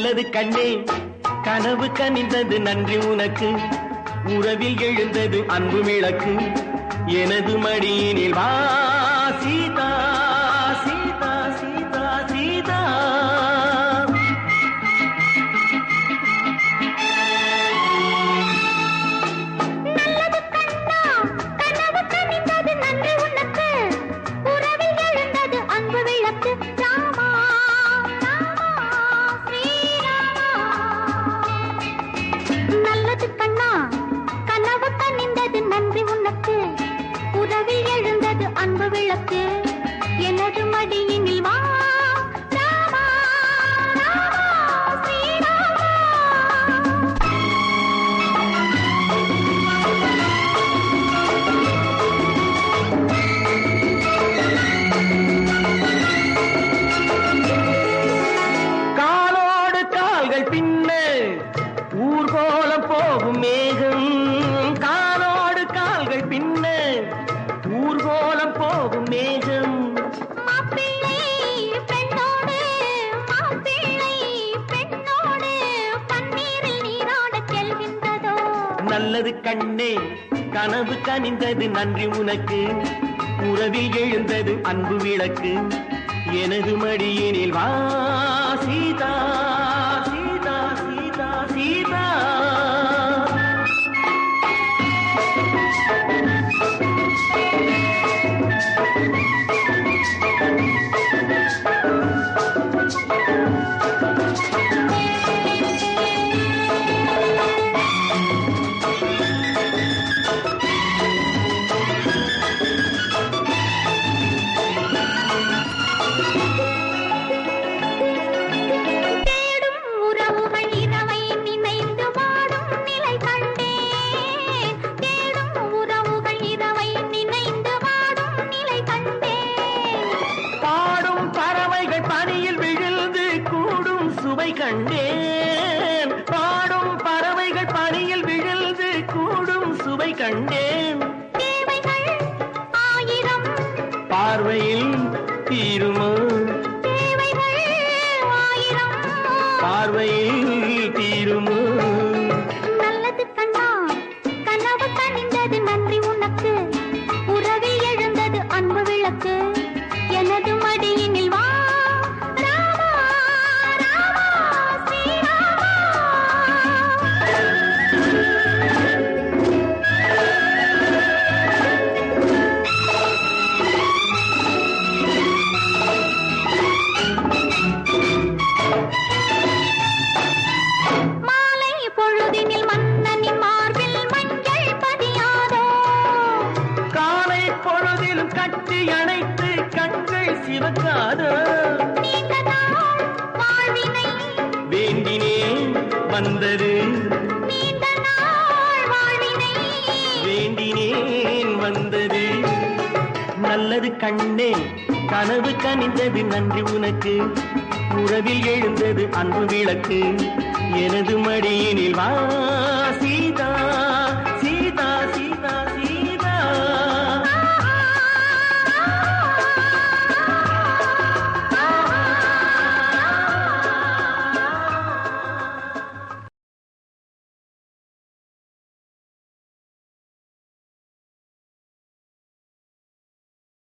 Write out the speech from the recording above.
நல்லது கண்ணே கனவு கனிந்தது நன்றி உனக்கு உறவில் எழுந்தது அன்பு விளக்கு எனது மடியினில் வா சீதா சீதா சீதா சீதா நல்லது கண்ணா கனவு கனிந்தது நன்றி உனக்கு உறவில் எழுந்தது அன்பு விளக்கு ராமா ராமா ஸ்ரீராமா நல்லது கண்ணா கனவு கனிந்தது நன்றி உனக்கு உறவில் எழுந்தது அன்பு விளக்கு எனது மடியினில் வா ராமா ராமா ஸ்ரீராமா காலோடு கால்கள் பின்ன ஊர்கோலம் போகும் மேகம் காலோடு கால்கள் பின்ன ஊர்கோலம் போகும் மேகம் மாப்பிள்ளை பெண்ணோடு மாப்பிள்ளை பெண்ணோடு பன்னீரில் நீராடச் செல்கின்றதோ நல்லது கண்ணே கனவு கனிந்தது நன்றி உனக்கு உறவில் எழுந்தது அன்பு விளக்கு எனது மடியினில் வா சீதா சீதா சீதா சீதா தேடும் உறவுகள் இரவை நினைந்து வாடும் நிலை கண்டேன் தேடும் உறவுகள் இரவை நினைந்து வாடும் நிலை கண்டேன் பாடும் பறவைகள் பனியில் விழுந்து கூடும் சுவை கண்டேன் பாடும் பறவைகள் பனியில் விழுந்து கூடும் சுவை கண்டேன் தேவைகள் ஆயிரம் பார்வையில் தீருமோ தேவைகள் ஆயிரம் பார்வையில் தீருமோ நல்லது கண்ணா கனவு கனிந்தது நன்றி உனக்கு உறவில் எழுந்தது அன்பு விளக்கு எனது மடியினில் வா ராமா ராமா ஸ்ரீராமா மாலை பொழுதினில் மன்னனின் மார்பில் மஞ்சள் பதியாதோ காலை பொழுதிலும் கட்டி அணைத்து கண்கள் சிவக்காதோ நீண்ட நாள் வாழ்வினை வேண்டினேன் வந்தது நீண்ட நாள் வாழ்வினை வேண்டினேன் வந்தது நல்லது கண்ணே கனவு கனிந்தது நன்றி உனக்கு உறவில் எழுந்தது அன்பு விளக்கு எனது மடியினில் வா